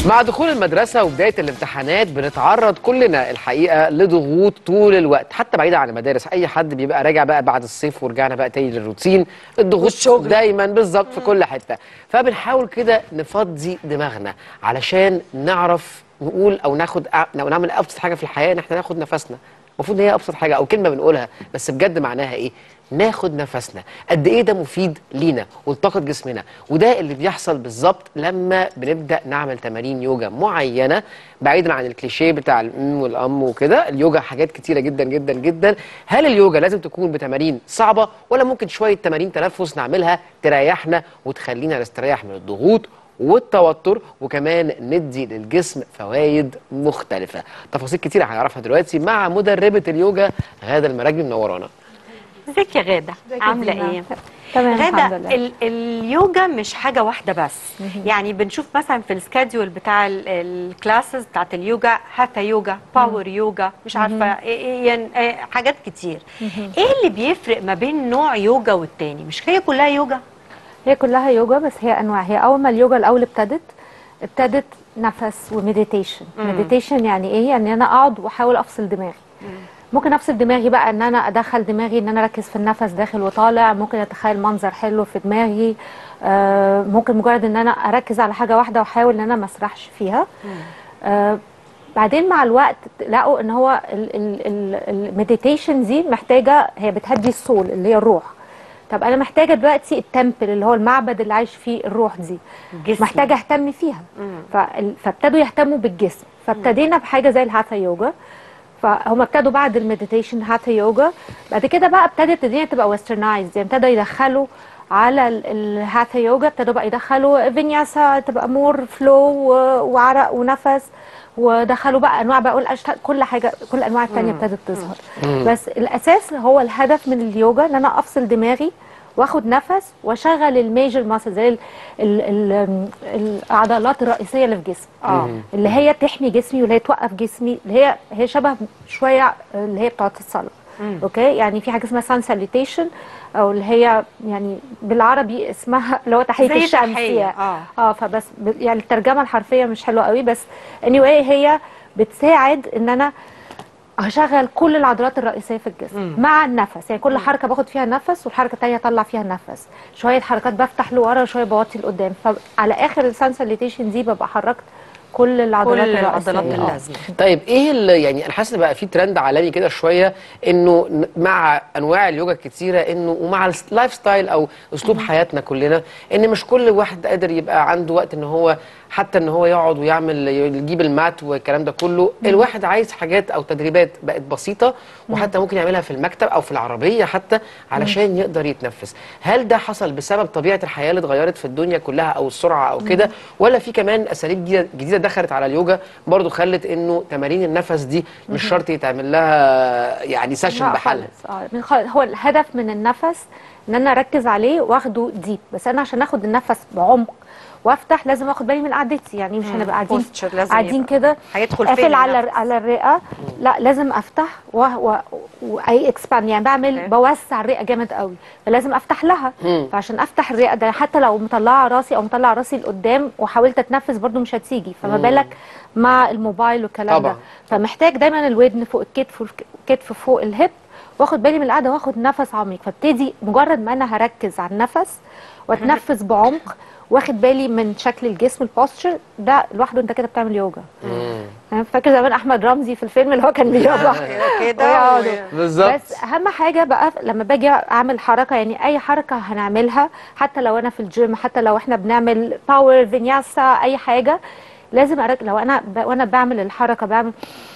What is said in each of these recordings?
مع دخول المدرسة وبداية الامتحانات بنتعرض كلنا الحقيقة لضغوط طول الوقت حتى بعيدا عن المدارس أي حد بيبقى راجع بقى بعد الصيف ورجعنا بقى تاني للروتين الضغوط والشغل. دايما بالظبط في كل حتة فبنحاول كده نفضي دماغنا علشان نعرف نقول أو ناخد أو نعمل أبسط حاجة في الحياة إن احنا ناخد نفسنا المفروض ان هي ابسط حاجه او كلمه بنقولها بس بجد معناها ايه ناخد نفسنا قد ايه ده مفيد لينا ولطاقه جسمنا وده اللي بيحصل بالظبط لما بنبدا نعمل تمارين يوجا معينه بعيدا عن الكليشيه بتاع الام والام وكده اليوجا حاجات كتيره جدا جدا جدا هل اليوجا لازم تكون بتمارين صعبه ولا ممكن شويه تمارين تنفس نعملها تريحنا وتخلينا نستريح من الضغوط والتوتر وكمان ندي للجسم فوائد مختلفة تفاصيل كتيرة هنعرفها دلوقتي مع مدربة اليوجا غادة المراكبي منورانا ازيك يا غاده ازيك يا عامله دينا؟ ايه تمام الحمد غاده لله ال اليوجا مش حاجه واحده بس يعني بنشوف مثلا في السكادول بتاع ال- الكلاسز بتاعت اليوجا هاتا يوجا باور يوجا مش عارفه إيه- إيه يعني إيه حاجات كتير ايه اللي بيفرق ما بين نوع يوجا والتاني مش هي كلها يوجا هي كلها يوجا بس هي انواع هي اول ما اليوجا الاول ابتدت ابتدت نفس ومديتيشن مديتيشن يعني ايه يعني انا اقعد واحاول افصل دماغي ممكن افصل دماغي بقى ان انا ادخل دماغي ان انا اركز في النفس داخل وطالع ممكن اتخيل منظر حلو في دماغي آه ممكن مجرد ان انا اركز على حاجه واحده واحاول ان انا ما اسرحش فيها آه بعدين مع الوقت لقوا ان هو المديتيشن دي محتاجه هي بتهدي السول اللي هي الروح طب انا محتاجه دلوقتي التمبل اللي هو المعبد اللي عايش فيه الروح دي الجسم. محتاجه اهتم فيها فال- فابتدوا يهتموا بالجسم فابتدينا بحاجه زي الهاتا يوجا فهم ابتدوا بعد المديتيشن هاتا يوجا بعد كده بقى ابتدت الدنيا تبقى ويسترنايز يعني ابتدوا يدخلوا على ال- الهاتا يوجا ابتدوا بقى يدخلوا فينياسا تبقى مور فلو وعرق ونفس ودخلوا بقى انواع بقى الاشتات كل حاجه كل الانواع التانية ابتدت تظهر بس الاساس هو الهدف من اليوجا ان انا افصل دماغي واخد نفس واشغل الميجر ماسل زي ال ال ال العضلات الرئيسيه اللي في جسمي اه اللي هي تحمي جسمي واللي هي توقف جسمي اللي هي هي شبه شويه اللي هي بتاعت الصلاه اوكي يعني في حاجه اسمها سان ساليتيشن او اللي هي يعني بالعربي اسمها اللي هو تحيه زي الشمس تحية، يعني. آه. اه فبس ب- يعني الترجمه الحرفيه مش حلوه قوي بس anyway هي بتساعد ان انا هشغل كل العضلات الرئيسيه في الجسم مع النفس يعني كل حركه باخد فيها نفس والحركه الثانيه اطلع فيها نفس شويه حركات بفتح لورا شويه بوطي لقدام فعلى اخر السانساليتيشن دي ببقى حركت كل العضلات كل الرئيسيه العضلات آه. اللازمه طيب ايه اللي يعني انا حاسس ان بقى في ترند عالمي كده شويه انه ن- مع انواع اليوجا الكتيره انه ومع اللايف ستايل او اسلوب حياتنا كلنا ان مش كل واحد قادر يبقى عنده وقت ان هو حتى ان هو يقعد ويعمل يجيب المات والكلام ده كله الواحد عايز حاجات او تدريبات بقت بسيطه وحتى ممكن يعملها في المكتب او في العربيه حتى علشان يقدر يتنفس هل ده حصل بسبب طبيعه الحياه اللي اتغيرت في الدنيا كلها او السرعه او كده ولا في كمان اساليب جديده جديده دخلت على اليوجا برضو خلت انه تمارين النفس دي مش شرط يتعمل لها يعني سيشن لا بحالها خالص اه من خالص هو الهدف من النفس ان انا اركز عليه واخده ديب بس انا عشان اخد النفس بعمق وافتح لازم اخد بالي من قعدتي يعني مش هنبقى قاعدين posture لازم قاعدين يبقى. كده هيدخل قافل فين على النفس؟ على الرئه لا لازم افتح و و واي اكسباند يعني بعمل أوكي. بوسع الرئه جامد قوي فلازم افتح لها مم. فعشان افتح الرئه ده حتى لو مطلعه راسي او مطلعه راسي لقدام وحاولت اتنفس برضو مش هتيجي فما بالك مع الموبايل والكلام طبعا. ده فمحتاج دايما الودن فوق الكتف والكتف فوق الهب واخد بالي من القعده واخد نفس عميق فابتدي مجرد ما انا هركز على النفس واتنفس بعمق واخد بالي من شكل الجسم البوستشر ده لوحده انت كده بتعمل يوجا أنا فاكر زمان احمد رمزي في الفيلم اللي هو كان بيوجع كده ويقعدوا. و- بالظبط بس اهم حاجه بقى لما باجي اعمل حركه يعني اي حركه هنعملها حتى لو انا في الجيم حتى لو احنا بنعمل باور فينياسا اي حاجه لازم أرك... لو انا ب... وانا بعمل الحركه بعمل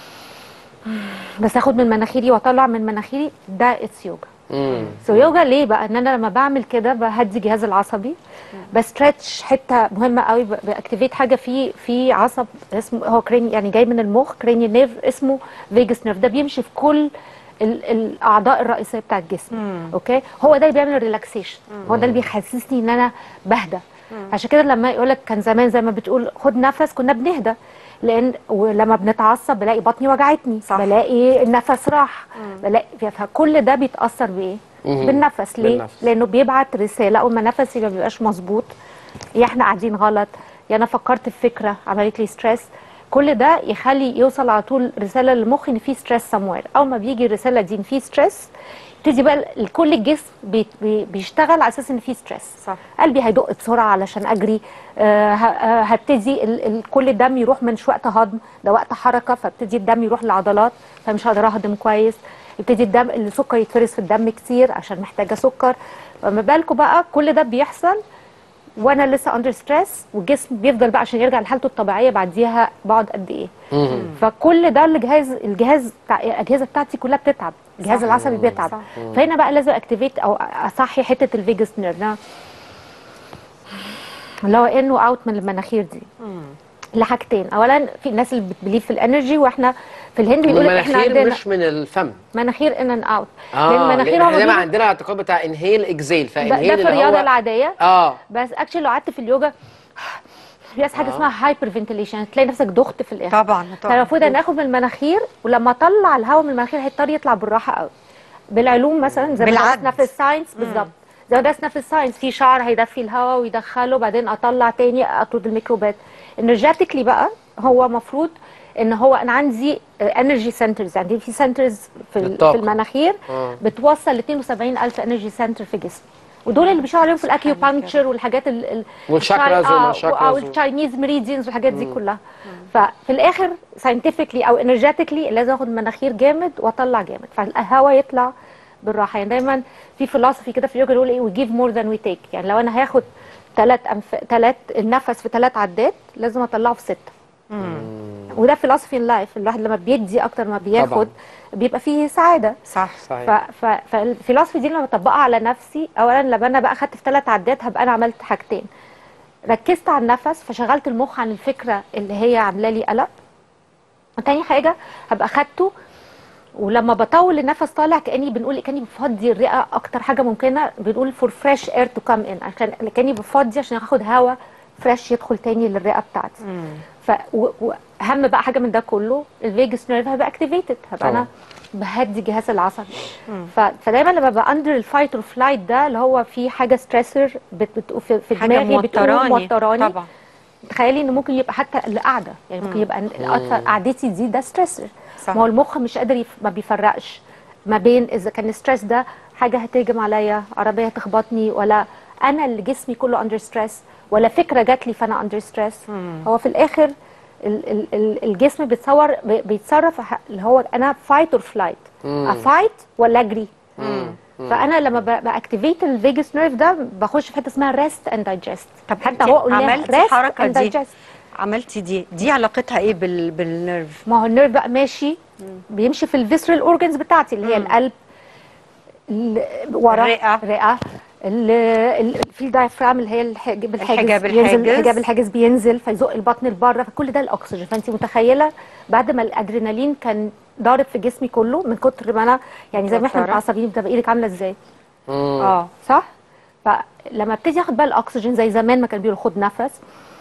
بس اخد من مناخيري واطلع من مناخيري ده اتس يوجا مم. سو يوجا ليه بقى ان انا لما بعمل كده بهدي الجهاز العصبي بستريتش حته مهمه قوي ب- باكتيفيت حاجه في في عصب اسمه هو كرين يعني جاي من المخ كريني نيرف اسمه فيجاس نيرف ده بيمشي في كل ال- الاعضاء الرئيسيه بتاع الجسم اوكي هو ده اللي بيعمل الريلاكسيشن هو ده اللي بيحسسني ان انا بهدى عشان كده لما يقول لك كان زمان زي ما بتقول خد نفس كنا بنهدى لان ولما بنتعصب بلاقي بطني وجعتني صح. بلاقي النفس راح بلاقي فكل ده بيتاثر بايه مهم. بالنفس ليه بالنفس. لانه بيبعت رساله اول ما نفسي ما بيبقاش مظبوط يا احنا قاعدين غلط يعني انا فكرت في فكره عملت لي ستريس كل ده يخلي يوصل على طول رساله للمخ ان في ستريس سموير اول ما بيجي الرساله دي ان في ستريس يبتدي بقى ال- كل الجسم بي بي بيشتغل على اساس ان في ستريس صح. قلبي هيدق بسرعه علشان اجري آه ه- آه، هبتدي ال- ال- كل الدم يروح من مش وقت هضم ده وقت حركه فابتدي الدم يروح للعضلات فمش هقدر اهضم كويس يبتدي الدم السكر يتفرز في الدم كتير عشان محتاجه سكر فما بالكم بقى كل ده بيحصل وانا لسه اندر ستريس والجسم بيفضل بقى عشان يرجع لحالته الطبيعيه بعديها بقعد قد ايه فكل ده الجهاز الجهاز بتاع الاجهزه بتاعتي كلها بتتعب الجهاز صح. العصبي بيتعب صح. فهنا بقى لازم اكتيفيت او اصحي حته الفيجاس نيرف ده اللي هو انه اوت من المناخير دي لحاجتين اولا في الناس اللي بتبليف في الانرجي واحنا في الهند بيقول لك احنا المناخير عندنا مش من الفم مناخير ان ان اوت اه لان المناخير لأن هو احنا دايما بيجي- عندنا اعتقاد بتاع انهيل اكزيل ده, فانهيل ده في اللي الرياضه هو العاديه اه بس اكشلي لو قعدت في اليوجا في حاجه اسمها هايبر فنتيليشن تلاقي نفسك دخت في الاخر طبعا طبعا فالمفروض ان اخد من المناخير ولما اطلع الهواء من المناخير هيضطر يطلع بالراحه قوي بالعلوم مثلا زي ما بالعد. درسنا في الساينس بالظبط زي ما درسنا في الساينس في شعر هيدفي الهواء ويدخله بعدين اطلع تاني اطرد الميكروبات انرجيتيكلي بقى هو مفروض ان هو انا عندي انرجي سنترز عندي في سنترز في, ال- للطاقة. في المناخير آه. بتوصل ل 72000 انرجي سنتر في جسمي ودول اللي بيشتغلوا عليهم في الاكيوبانكتشر والحاجات ال ال والشاكراز الشاي- والشاكراز و- والتشاينيز ميريديانز والحاجات دي كلها ففي الاخر ساينتفكلي او انرجيتيكلي لازم اخد مناخير جامد واطلع جامد فالهواء يطلع بالراحه يعني دايما في فلسفي كده في اليوجا يقول ايه وي جيف مور ذان وي تيك يعني لو انا هاخد ثلاث أنف... ثلاث النفس في ثلاث عدات لازم اطلعه في سته وده فلسفي اللايف الواحد لما بيدي اكتر ما بياخد طبعاً. بيبقى فيه سعاده صح صحيح ف... ف... فالفلسفي دي لما بطبقها على نفسي اولا لما انا بقى خدت في ثلاث عدات هبقى انا عملت حاجتين ركزت على النفس فشغلت المخ عن الفكره اللي هي عامله لي قلق وتاني حاجه هبقى خدته ولما بطول النفس طالع كاني بنقول كاني بفضي الرئه اكتر حاجه ممكنه بنقول فور فريش اير تو كام ان عشان كاني بفضي عشان اخد هواء فريش يدخل تاني للرئه بتاعتي ف و- واهم بقى حاجه من ده كله الفيجاس نيرف هيبقى اكتيفيتد هبقى انا بهدي الجهاز العصبي ف... فدايما لما ببقى اندر الفايت اور فلايت ده اللي هو في حاجه ستريسر بت... بت... في, في حاجه دماغي بتقوم موتراني موتراني طبعا تخيلي ان ممكن يبقى حتى القعده يعني ممكن يبقى القعدة- قعدتي دي ده ستريسر صح. ما هو المخ مش قادر يف... ما بيفرقش ما بين اذا كان الستريس ده حاجه هتهجم عليا عربيه تخبطني ولا انا اللي جسمي كله اندر ستريس ولا فكره جات لي فانا اندر ستريس هو في الاخر ال ال ال الجسم بيتصور بي- بيتصرف ح- اللي هو انا فايت اور فلايت افايت ولا اجري فانا لما باكتيفيت الفيجاس نيرف ده بخش في حته اسمها ريست اند دايجست طب حتى انت هو قلنا عملتي الحركه دي عملتي دي دي علاقتها ايه بال... بالنيرف ما هو النيرف بقى ماشي بيمشي في الفيسرال اورجنز بتاعتي اللي هي القلب ال- ورا الرئة. الرئه ال- ال- في الدايفرام اللي هي الحاجب الحاجز الحجاب بينزل الحاجز. الحجاب الحاجز بينزل فيزق البطن لبره فكل ده الاكسجين فانت متخيله بعد ما الادرينالين كان ضارب في جسمي كله من كتر ما انا يعني زي ما احنا متوترة. متعصبين بتبقى ايدك عامله ازاي اه صح فلما ابتدي اخد بقى الاكسجين زي زمان ما كان بيقولوا خد نفس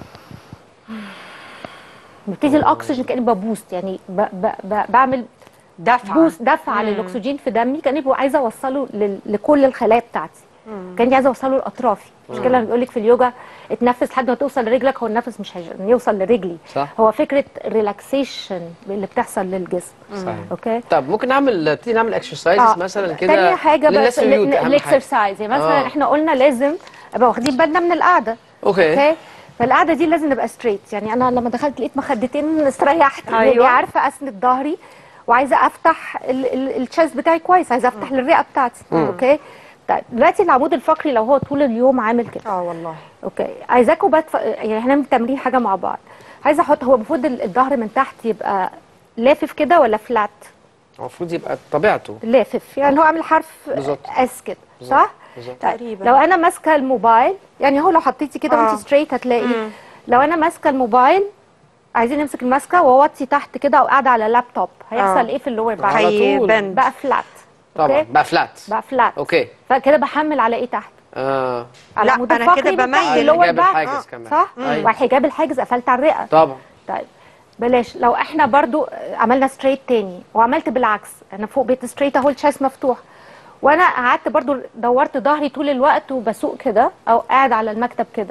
ببتدي الاكسجين كاني ببوست يعني ب ب ب بعمل دفعه بوست دفع للاكسجين في دمي كاني ببقى عايزه اوصله لل- لكل الخلايا بتاعتي كاني عايزه اوصله لاطرافي مش كده لما بيقول لك في اليوجا اتنفس لحد ما توصل لرجلك هو النفس مش هيج- يوصل لرجلي صح. هو فكره ريلاكسيشن اللي بتحصل للجسم صحيح اوكي طب ممكن نعمل تبتدي نعمل اكسرسايزز آه. مثلا كده تاني حاجه بس للناس اليوت اهم حاجه الاكسرسايز يعني مثلا آه. احنا قلنا لازم ابقى واخدين بالنا من القعده اوكي اوكي فالقعده دي لازم نبقى ستريت يعني انا لما دخلت لقيت مخدتين استريحت أيوة. أيوة. عارفه اسند ظهري وعايزه افتح التشيست بتاعي كويس عايزه افتح للرئه بتاعتي اوكي طيب دلوقتي العمود الفقري لو هو طول اليوم عامل كده اه والله اوكي عايزاكم بقى تف... يعني احنا بنعمل تمرين حاجه مع بعض عايزه احط هو المفروض ال- الظهر من تحت يبقى لافف كده ولا فلات المفروض يبقى طبيعته لافف يعني هو عامل حرف بالظبط. اس كده صح بالظبط. طيب، تقريبا. لو انا ماسكه الموبايل يعني هو لو حطيتي كده آه. وانت ستريت هتلاقي لو انا ماسكه الموبايل عايزين نمسك الماسكه واوطي تحت كده او قاعده على لابتوب هيحصل آه. ايه في اللور باك على طول. هيبند بقى فلات طبعا أوكي؟ بقى فلات بقى فلات اوكي فكده بحمل على ايه تحت اه على لا، العمود أنا الفقري كده بتاع بميل. اللور حجاب باك الحاجز كمان. صح أيوة. وحجاب الحاجز قفلت على الرئه طبعا طيب بلاش لو احنا برضو عملنا ستريت تاني وعملت بالعكس انا فوق بيت ستريت اهو الشاس مفتوح وانا قعدت برضو دورت ظهري طول الوقت وبسوق كده او قاعد على المكتب كده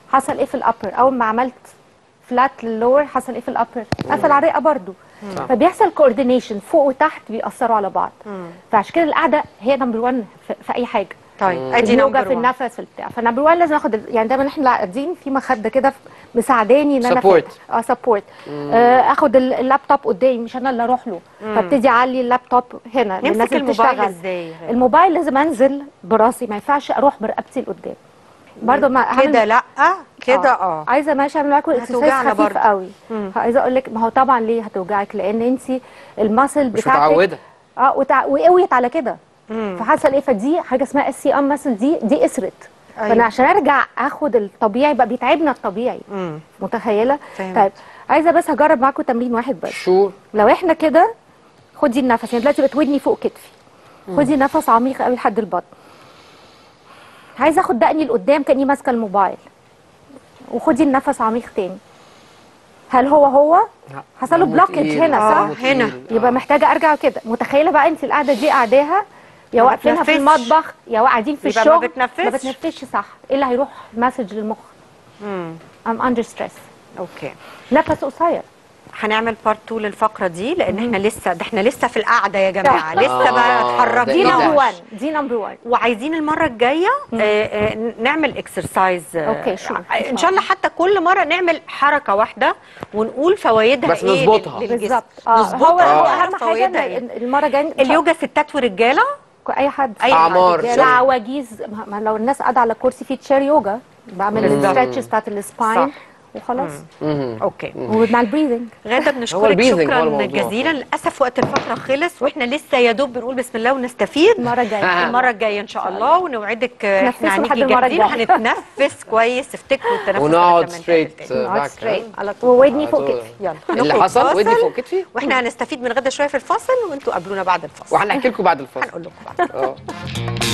حصل ايه في الابر اول ما عملت فلات للور حصل ايه في الابر قفل على الرئه برضو صح. فبيحصل كوردينيشن فوق وتحت بيأثروا على بعض فعشان كده القعده هي نمبر 1 في, في اي حاجه طيب ادي اليوجا نمبر في 1 النفس في البتاع فنمبر 1 لازم اخد ال- يعني دايما احنا قاعدين في مخده كده مساعداني ان انا Support. فاتح. اه سبورت آه اخد ال- اللابتوب قدامي مش انا اللي اروح له فابتدي اعلي اللابتوب هنا للناس نمسك اللي الموبايل بتشتغل. ازاي الموبايل لازم انزل براسي ما ينفعش اروح برقبتي لقدام برضه ما هعمل- كده لا كده اه عايزه ماشي اعمل معاكم هتوجعنا اكسرسايز خفيف برضه. قوي عايزه اقول لك ما هو طبعا ليه هتوجعك لان انت الماسل مش بتاعتك متعوده اه وتع... وقويت على كده فحصل ايه فدي حاجه اسمها اس سي ام مثلا دي دي اسرت أيوة. فانا عشان ارجع اخد الطبيعي بقى بيتعبنا الطبيعي مم. متخيله فهمت. طيب عايزه بس هجرب معاكم تمرين واحد بس شو لو احنا كده خدي النفس يعني دلوقتي بتودني فوق كتفي خدي نفس عميق قوي لحد البطن عايزه اخد دقني لقدام كاني ماسكه الموبايل وخدي النفس عميق تاني هل هو هو حصل له دمه بلوكج تقيل، هنا آه، دمه صح تقيل. هنا. يبقى آه. محتاجه ارجع كده متخيله بقى انت القعده دي قاعداها يا ما واقفينها في بتنفسش. المطبخ يا قاعدين في يبقى ما الشغل بتنفسش. ما بتنفسش صح ايه اللي هيروح مسج للمخ مم. I'm under stress اوكي نفس قصير هنعمل بارت 2 للفقره دي لان احنا لسه ده احنا لسه في القعده يا جماعه لسه بقى آه، اتحركنا ده دي إيه ده؟ نمبر 1 دي نمبر 1 وعايزين المره الجايه آه، آه، نعمل اكسرسايز أوكي، شو. ان شاء الله حتى كل مره نعمل حركه واحده ونقول فوائدها بس ايه نظبطها. لل- للجسم. بالظبط اه هو نظبطها هو ونعرف اهم حاجه فوائدها إن إيه. المره الجايه اليوجا ستات ورجاله اي حد أي أعمار. يعني صح. عواجيز ما- ما لو الناس قاعده على كرسي في تشير يوجا بعمل بالظبط. الستريتشز بتاعت السباين صح. وخلاص مهم. اوكي ومع البريذنج غاده هو بنشكرك البريزنج هو شكرا الموضوع. جزيلا للاسف وقت الفقره خلص واحنا لسه يا دوب بنقول بسم الله ونستفيد المره الجايه المره الجايه ان شاء الله ونوعدك آه، نفسوا احنا لحد هنيجي المرة جاهزين الجاية. وهنتنفس كويس افتكروا التنفس ونقعد ده كمان straight تاني. نقعد باك ستريت على طول وودني على فوق طول. كتفي يلا اللي نخرج حصل ودي فاصل، فوق كتفي واحنا هنستفيد من غدا شويه في الفاصل وانتوا قابلونا بعد الفاصل وهنحكي لكم بعد الفاصل هنقول لكم بعد اه